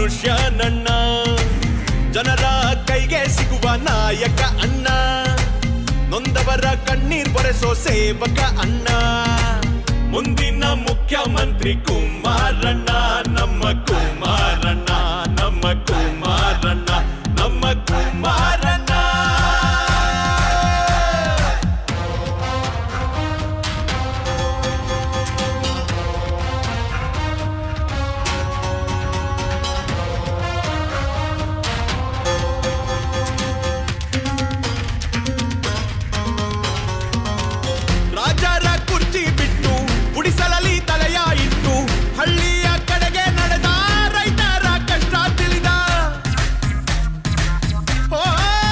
ಮನುಷ್ಯ ನನ್ನ ಜನರ ಕೈಗೆ ಸಿಗುವ ನಾಯಕ ಅಣ್ಣ ನೊಂದವರ ಕಣ್ಣೀರ್ ಬರೆಸೋ ಸೇವಕ ಅಣ್ಣ ಮುಂದಿನ ಮುಖ್ಯಮಂತ್ರಿ ಕುಮಾರಣ್ಣ ನಮ್ಮ ಕುಮಾರಣ್ಣ ನಮ್ಮ ಕುಮಾರಣ್ಣ ನಮ್ಮ ಕುಮಾರಣ್ಣ ರಾಜರ ಕುರ್ಚಿ ಬಿಟ್ಟು ಗುಡಿಸಲಲ್ಲಿ ತಲೆಯ ಇಟ್ಟು ಹಳ್ಳಿಯ ಕಡೆಗೆ ನಡೆದ ರೈತರ ಕಷ್ಟ ತಿಳಿದ ಓ,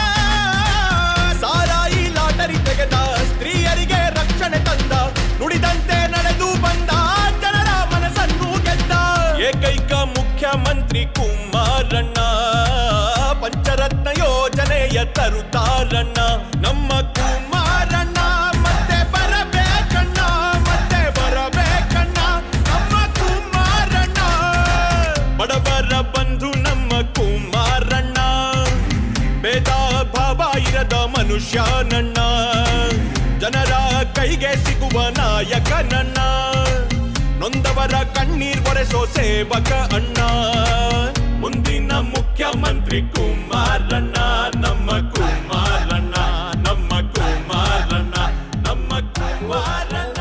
ಸಾರಾಯಿ ಲಾಟರಿ ತೆಗೆದ ಸ್ತ್ರೀಯರಿಗೆ ರಕ್ಷಣೆ ತಂದ ನುಡಿದಂತೆ ನಡೆದು ಬಂದ ಜನರ ಮನಸ್ಸನ್ನು ಗೆದ್ದ ಏಕೈಕ ಮುಖ್ಯಮಂತ್ರಿ ಕುಮಾರಣ್ಣ ಪಂಚರತ್ನ ಯೋಜನೆಯ ತರುತ್ತಾರಣ್ಣ ನಮ್ಮ ಕುಮಾರಣ್ಣ ಮತ್ತೆ ಬರಬೇಕಣ್ಣ ಮತ್ತೆ ಬರಬೇಕಣ್ಣ ನಮ್ಮ ಕುಮಾರಣ್ಣ ಬಡವರ ಬಂಧು ನಮ್ಮ ಕುಮಾರಣ್ಣ ಭೇದ ಭಾವ ಇರದ ಮನುಷ್ಯ ನನ್ನ ಜನರ ಕೈಗೆ ಸಿಗುವ ನಾಯಕ ನನ್ನ ನೊಂದವರ ಕಣ್ಣೀರ್ ಒರೆಸೋ ಸೇವಕ ಅಣ್ಣ ಮುಂದಿನ ಮುಖ್ಯಮಂತ್ರಿ ಕುಮಾರಣ್ಣ ನಮ್ಮ ಕುಮಾರಣ್ಣ ನಮ್ಮ ಕುಮಾರಣ್ಣ ನಮ್ಮ ಕುಮಾರಣ್ಣ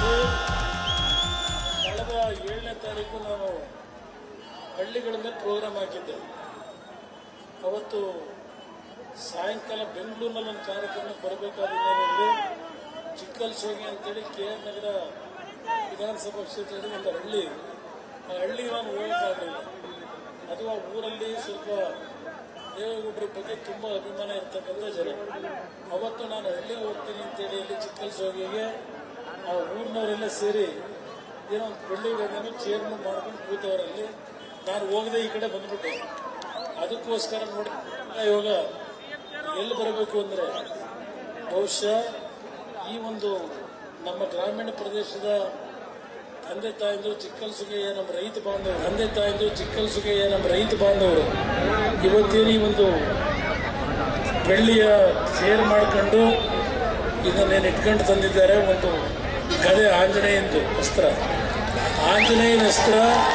ಕಳೆದ ಏಳನೇ ತಾರೀಕು ನಾನು ಹಳ್ಳಿಗಳ ಮೇಲೆ ಪ್ರೋಗ್ರಾಮ್ ಹಾಕಿದ್ದೆ ಅವತ್ತು ಸಾಯಂಕಾಲ ಬೆಂಗಳೂರಿನಲ್ಲಿ ಒಂದು ಕಾರ್ಯಕ್ರಮಕ್ಕೆ ಬರಬೇಕಾದ ಹಿನ್ನೆಲೆಯಲ್ಲಿ ಚಿಕ್ಕಲ್ ಸೋಗಿ ಅಂತೇಳಿ ಕೆ ಆರ್ ನಗರ ವಿಧಾನಸಭಾ ಕ್ಷೇತ್ರದ ಒಂದು ಹಳ್ಳಿ ಆ ಹಳ್ಳಿಗೆ ನಾನು ಹೋಗಕ್ಕಾಗಲಿಲ್ಲ ಅದು ಆ ಊರಲ್ಲಿ ಸ್ವಲ್ಪ ದೇವೇಗೌಡರ ಬಗ್ಗೆ ತುಂಬ ಅಭಿಮಾನ ಇರ್ತಕ್ಕಂಥ ಜನ ಅವತ್ತು ನಾನು ಹಳ್ಳಿಗೆ ಹೋಗ್ತೀನಿ ಅಂತೇಳಿ ಇಲ್ಲಿ ಚಿಕ್ಕಲ್ ಸೋಗಿಗೆ ಆ ಊರಿನವರೆಲ್ಲ ಸೇರಿ ಏನೋ ಒಂದು ಬೆಳ್ಳಿಗಳನ್ನು ಚೇರ್ಮನ್ ಮಾಡ್ಕೊಂಡು ಕೂತವರಲ್ಲಿ ನಾನು ಹೋಗದೆ ಈ ಕಡೆ ಬಂದ್ಬಿಟ್ಟೆ ಅದಕ್ಕೋಸ್ಕರ ನೋಡಿ ಇವಾಗ ಎಲ್ಲಿ ಬರಬೇಕು ಅಂದ್ರೆ ಬಹುಶಃ ಈ ಒಂದು ನಮ್ಮ ಗ್ರಾಮೀಣ ಪ್ರದೇಶದ ತಂದೆ ತಾಯಂದ್ರು ಚಿಕ್ಕಲ್ಸುಗೆಯ ನಮ್ಮ ರೈತ ಬಾಂಧವರು ತಂದೆ ತಾಯಂದ್ರು ಚಿಕ್ಕಲ್ಸುಗೆಯ ನಮ್ಮ ರೈತ ಬಾಂಧವರು ಇವತ್ತೇನು ಈ ಒಂದು ಬೆಳ್ಳಿಯ ಸೇರ್ ಮಾಡ್ಕೊಂಡು ಇದನ್ನೇನು ಇಟ್ಕೊಂಡು ತಂದಿದ್ದಾರೆ ಒಂದು ಗದೆ ಆಂಜನೇಯಂದು ಅಸ್ತ್ರ ಆಂಜನೇಯನ ಅಸ್ತ್ರ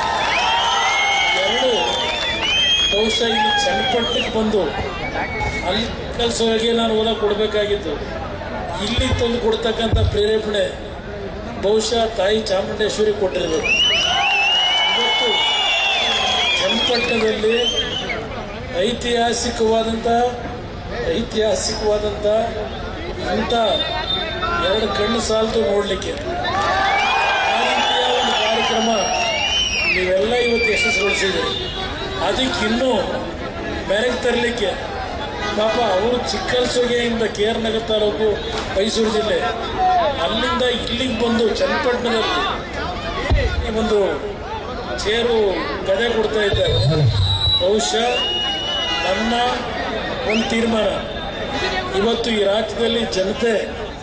ಎರಡು ಬಹುಶಃ ಇಲ್ಲಿ ಚನ್ನಪಟ್ಟಣಕ್ಕೆ ಬಂದು ಅಲ್ಲಿ ಕೆಲಸವಾಗಿ ನಾನು ಓದ ಕೊಡಬೇಕಾಗಿತ್ತು ಇಲ್ಲಿ ತಂದು ಕೊಡ್ತಕ್ಕಂಥ ಪ್ರೇರೇಪಣೆ ಬಹುಶಃ ತಾಯಿ ಚಾಮುಂಡೇಶ್ವರಿ ಕೊಟ್ಟಿರಬೇಕು ಇವತ್ತು ಚನ್ನಪಟ್ಟಣದಲ್ಲಿ ಐತಿಹಾಸಿಕವಾದಂಥ ಐತಿಹಾಸಿಕವಾದಂಥ ಇಂಥ ಎರಡು ಕಣ್ಣು ಸಾಲದು ನೋಡಲಿಕ್ಕೆ ಆ ರೀತಿಯ ಒಂದು ಕಾರ್ಯಕ್ರಮ ನೀವೆಲ್ಲ ಇವತ್ತು ಯಶಸ್ವಿಗೊಳಿಸಿದ್ದೀರಿ ಅದಕ್ಕೆ ಇನ್ನೂ ಮೆರೆಗೆ ತರಲಿಕ್ಕೆ ಪಾಪ ಅವರು ಚಿಕ್ಕಲ್ಸೊಗೆಯಿಂದ ಕೆ ಆರ್ ನಗರ ತಾಲೂಕು ಮೈಸೂರು ಜಿಲ್ಲೆ ಅಲ್ಲಿಂದ ಇಲ್ಲಿಗೆ ಬಂದು ಚನ್ನಪಟ್ಟಣದಲ್ಲಿ ಈ ಒಂದು ಚೇರು ಗದೆ ಕೊಡ್ತಾ ಇದ್ದಾರೆ ಬಹುಶಃ ನನ್ನ ಒಂದು ತೀರ್ಮಾನ ಇವತ್ತು ಈ ರಾಜ್ಯದಲ್ಲಿ ಜನತೆ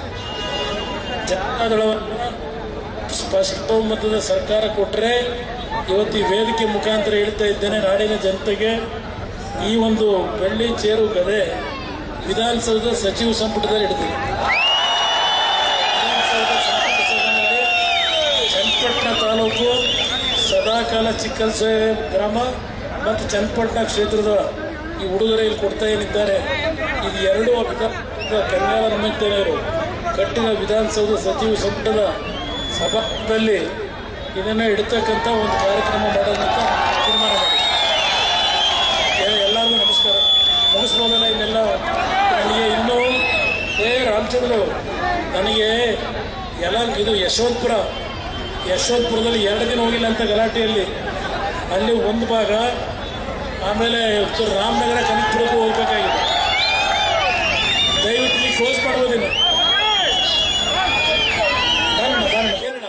ಜನತಾದಳವನ್ನು ಸ್ಪಷ್ಟ ಬಹುಮತದ ಸರ್ಕಾರ ಕೊಟ್ಟರೆ ಇವತ್ತು ಈ ವೇದಿಕೆ ಮುಖಾಂತರ ಹೇಳ್ತಾ ಇದ್ದೇನೆ ನಾಡಿನ ಜನತೆಗೆ ಈ ಒಂದು ಬೆಳ್ಳಿ ಚೇರು ಗದೆ ವಿಧಾನಸೌಧದ ಸಚಿವ ಸಂಪುಟದಲ್ಲಿ ಇಡ್ತೀವಿ ವಿಧಾನಸೌಧ ಸಂಪುಟ ಸಭೆಯಲ್ಲಿ ಚನ್ನಪಟ್ಟಣ ತಾಲೂಕು ಸದಾಕಾಲ ಚಿಕ್ಕಲ್ಸೆ ಗ್ರಾಮ ಮತ್ತು ಚನ್ನಪಟ್ಟಣ ಕ್ಷೇತ್ರದ ಈ ಹುಡುಗರು ಇಲ್ಲಿ ಕೊಡ್ತಾ ಏನಿದ್ದಾರೆ ಇದು ಎರಡು ವಿಧಾನ ಕಂಗಾಲ ಹನುಮಂತಯ್ಯನವರು ಕಟ್ಟಿದ ವಿಧಾನಸೌಧ ಸಚಿವ ಸಂಪುಟದ ಸಭಾದಲ್ಲಿ ಇದನ್ನು ಇಡ್ತಕ್ಕಂಥ ಒಂದು ಕಾರ್ಯಕ್ರಮ ಮಾಡೋದಂತ ತೀರ್ಮಾನ ಮಾಡಿ ಎಲ್ಲರಿಗೂ ನಮಸ್ಕಾರ ಮುಗಿಸ್ಬೋದಲ್ಲ ಇನ್ನೆಲ್ಲ ನನಗೆ ಇನ್ನೂ ಏ ರಾಮಚಂದ್ರ ನನಗೆ ಎಲ್ಲ ಇದು ಯಶವಂತಪುರ ಯಶವಂತಪುರದಲ್ಲಿ ಎರಡು ದಿನ ಹೋಗಿಲ್ಲ ಅಂತ ಗಲಾಟೆಯಲ್ಲಿ ಅಲ್ಲಿ ಒಂದು ಭಾಗ ಆಮೇಲೆ ಉತ್ತರ ರಾಮನಗರ ಕನಕಪುರಕ್ಕೂ ಹೋಗ್ಬೇಕಾಗಿದೆ ದಯವಿಟ್ಟು ನೀವು ಕ್ಲೋಸ್ ಮಾಡ್ಬೋದಿಲ್ಲ ಕಾರಣ ಕಾರಣ ಏನಣ್ಣ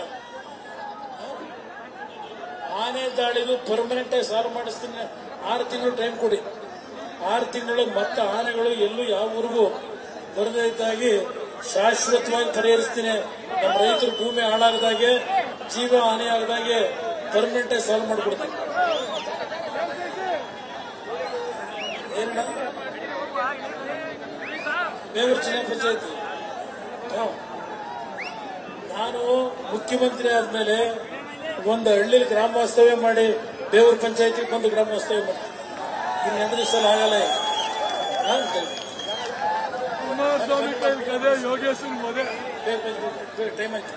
ಆನೆ ದಾಳಿದು ಪರ್ಮನೆಂಟ್ ಆಗಿ ಸಾಲ್ವ್ ಮಾಡಿಸ್ತೀನಿ ಆರು ತಿಂಗಳು ಟೈಮ್ ಕೊಡಿ ಆರು ತಿಂಗಳು ಮತ್ತೆ ಆನೆಗಳು ಎಲ್ಲೂ ಯಾವ ಊರಿಗೂ ಬರದೇ ಇದ್ದಾಗಿ ಶಾಶ್ವತವಾಗಿ ಪರಿಹರಿಸ್ತೀನಿ ನಮ್ಮ ರೈತರು ಭೂಮಿ ಹಾಳಾಗದಾಗೆ ಜೀವ ಹಾನಿ ಆಗದಾಗೆ ಪರ್ಮನೆಂಟ್ ಆಗಿ ಸಾಲ್ವ್ ಮಾಡಿಕೊಡ್ತೀನಿ ಬೇಗೂರು ಜಿಲ್ಲಾ ಪಂಚಾಯತಿ ಹ. ನಾನು ಮುಖ್ಯಮಂತ್ರಿ ಆದ್ಮೇಲೆ ಒಂದು ಹಳ್ಳಿಲಿ ಗ್ರಾಮ ವಾಸ್ತವ್ಯ ಮಾಡಿ ಬೇವೂರು ಪಂಚಾಯತಿಗೆ ಬಂದು ಗ್ರಾಮ ವಾಸ್ತವ್ಯ ಮಾಡ್ತೀನಿ ಇನ್ನು ಎರಡು ಸಲ ಆಗಲ್ಲ ಈಗ. ಹಾ, ಅಂತ. ಕುಮಾರಸ್ವಾಮಿ ಕೈ ಕದೆ ಯೋಗೇಶನ್ ಮದುವೆ ಬೇಗ ಬೇಗ ಬೇಗ ಟೈಮ್ ಆಯ್ತು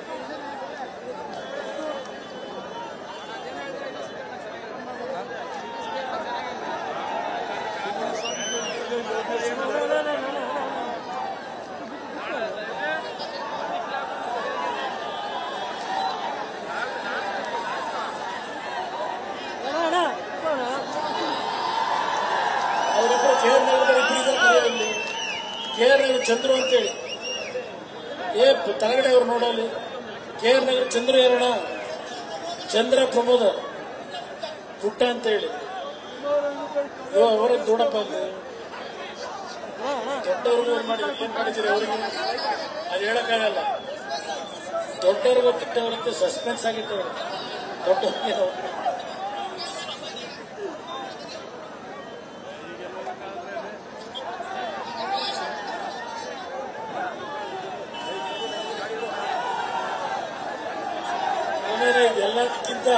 ಅವರಿಬ್ಬರು ಕೆ ಆರ್ ನಗರದಲ್ಲಿ ಇಬ್ಬರಿದ್ದಾರೆ ಕರೆಯಲ್ಲಿ ಕೆ ಆರ್ ನಗರ ಚಂದ್ರು ಅಂತೇಳಿ ಏ ಪ- ತಳಗಡೆ ಅವ್ರು ನೋಡಲ್ಲಿ ಕೆ ಆರ್ ನಗರ ಚಂದ್ರು ಯಾರಣ ಚಂದ್ರ ಪ್ರಮೋದ ಪುಟ್ಟ ಅಂತ ಹೇಳಿ ಇವ ಅವರ ದೊಡ್ಡಪ್ಪ ಅಲ್ಲಿ ದೊಡ್ಡವ್ರಿಗೂ ಏನ್ ಮಾಡಿದ್ರು ಏನ್ ಮಾಡಿದ್ದೀರಿ ಅವರಿಗೆ ಅದು ಹೇಳಕ್ಕಾಗಲ್ಲ ದೊಡ್ಡವ್ರಿಗೂ ಬಿಟ್ಟವರಂತೆ ಸಸ್ಪೆನ್ಸ್ ಆಗಿತ್ತವ್ರು ದೊಡ್ಡವ್ರಿಗೆ ಆಮೇಲೆ ಎಲ್ಲದಕ್ಕಿಂತ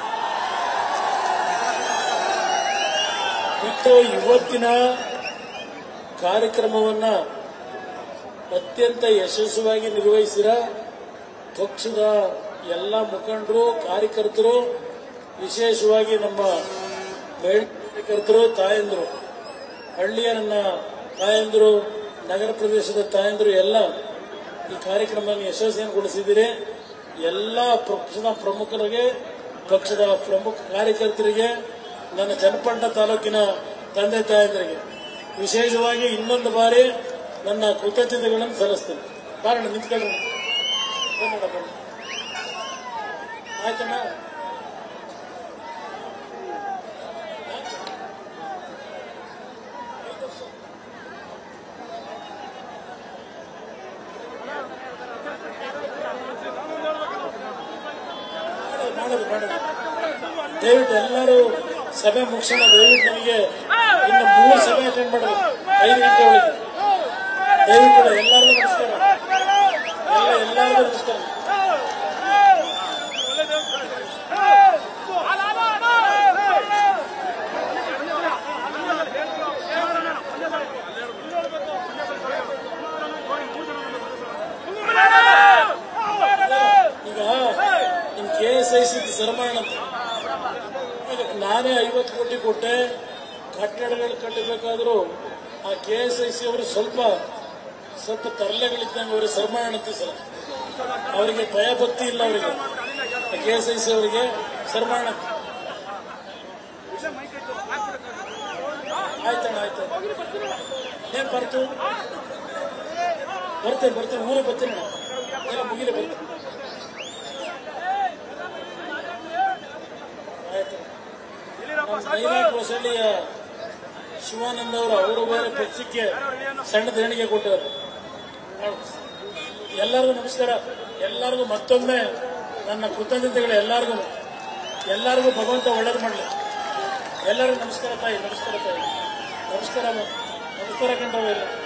ಮತ್ತು ಇವತ್ತಿನ ಕಾರ್ಯಕ್ರಮವನ್ನ ಅತ್ಯಂತ ಯಶಸ್ವಿಯಾಗಿ ನಿರ್ವಹಿಸಿರ ಪಕ್ಷದ ಎಲ್ಲ ಮುಖಂಡರು ಕಾರ್ಯಕರ್ತರು ವಿಶೇಷವಾಗಿ ನಮ್ಮ ಮಹಿಳಾ ಕಾರ್ಯಕರ್ತರು ತಾಯಂದರು ಹಳ್ಳಿಯ ನನ್ನ ತಾಯಂದರು ನಗರ ಪ್ರದೇಶದ ತಾಯಂದರು ಎಲ್ಲ ಈ ಕಾರ್ಯಕ್ರಮವನ್ನು ಯಶಸ್ವಿಗೊಳಿಸಿದ್ದೀರಿ ಎಲ್ಲ ಪಕ್ಷದ ಪ್ರಮುಖರಿಗೆ ಪಕ್ಷದ ಪ್ರಮುಖ ಕಾರ್ಯಕರ್ತರಿಗೆ ನನ್ನ ಜನಪಂಡ ತಾಲೂಕಿನ ತಂದೆ ತಾಯಂದರಿಗೆ ವಿಶೇಷವಾಗಿ ಇನ್ನೊಂದು ಬಾರಿ ನನ್ನ ಕೃತಜ್ಞತೆಗಳನ್ನು ಸಲ್ಲಿಸ್ತೇನೆ ಕಾರಣ ನಿಂತ್ಕೊಳ್ಳೋಣ ಕನ್ನಡ ಬನ್ನಿ ಆಯ್ತಣ್ಣ ಮಾಡೋದು ಮಾಡೋದು ದಯವಿಟ್ಟು ಎಲ್ಲರೂ ಸಭೆ ಮುಗಿಸೋಣ ದಯವಿಟ್ಟು ನನಗೆ ಇನ್ನು ಮೂರು ಸಭೆ ಅಟೆಂಡ್ ಮಾಡಬೇಕು ಐದು ಗಂಟೆ ಒಳಗೆ ದಯವಿಟ್ಟು ಎಲ್ಲರಿಗೂ ನಮಸ್ಕಾರ ಎಲ್ಲ ಎಲ್ಲರಿಗೂ ನಮಸ್ಕಾರ ಈಗ ನಿಮ್ ಕೆ ಎಸ್ ಐ ಸಿ ಸರ್ಮಾನ ಅಂತ ಈಗ ನಾನೇ ಐವತ್ತು ಕೋಟಿ ಕೊಟ್ಟೆ ಕಟ್ಟಡಗಳು ಕಟ್ಟಬೇಕಾದ್ರೂ ಆ ಕೆ ಎಸ್ ಐ ಸಿ ಅವರು ಸ್ವಲ್ಪ ಸ್ವಲ್ಪ ತರಲೆಗಳಿದ್ದಂಗೆ ಅವರಿಗೆ ಸರ್ಮಾನ ಅಂತ ಸರ್ ಅವರಿಗೆ ಭಯ ಭಕ್ತಿ ಇಲ್ಲ ಅವರಿಗೆ ಕೆ ಎಸ್ ಐ ಸಿ ಅವರಿಗೆ ಸರ್ಮಾನ ಆಯ್ತಣ್ಣ ಆಯ್ತು ಏನ್ ಬರ್ತು ಬರ್ತೇನೆ ಬರ್ತೇನೆ ಊರಿಗೆ ಬರ್ತೀನಿ ಅಣ್ಣ. ಎಲ್ಲ ಮುಗಿಲೆ ಬರ್ತೇನೆ ಆಯ್ತು ನಮ್ಮ ಮಹಿಳಾ ಕೌಶಲ್ಯ ಶಿವಾನಂದ ಅವರು ಅವರು ಬೇರೆ ಪಕ್ಷಕ್ಕೆ ಸಣ್ಣ ದೇಣಿಗೆ ಕೊಟ್ಟವರು ಎಲ್ಲರಿಗೂ ನಮಸ್ಕಾರ ಎಲ್ಲರಿಗೂ ಮತ್ತೊಮ್ಮೆ ನನ್ನ ಕೃತಜ್ಞತೆಗಳು ಎಲ್ಲರಿಗೂ ಎಲ್ಲರಿಗೂ ಭಗವಂತ ಒಳ್ಳೇದು ಮಾಡಲಿ ಎಲ್ಲರಿಗೂ ನಮಸ್ಕಾರ ತಾಯಿ ನಮಸ್ಕಾರ ತಾಯಿ ನಮಸ್ಕಾರ ಅಮ್ಮ. ನಮಸ್ಕಾರ ಕಂಡವೆಲ್ಲ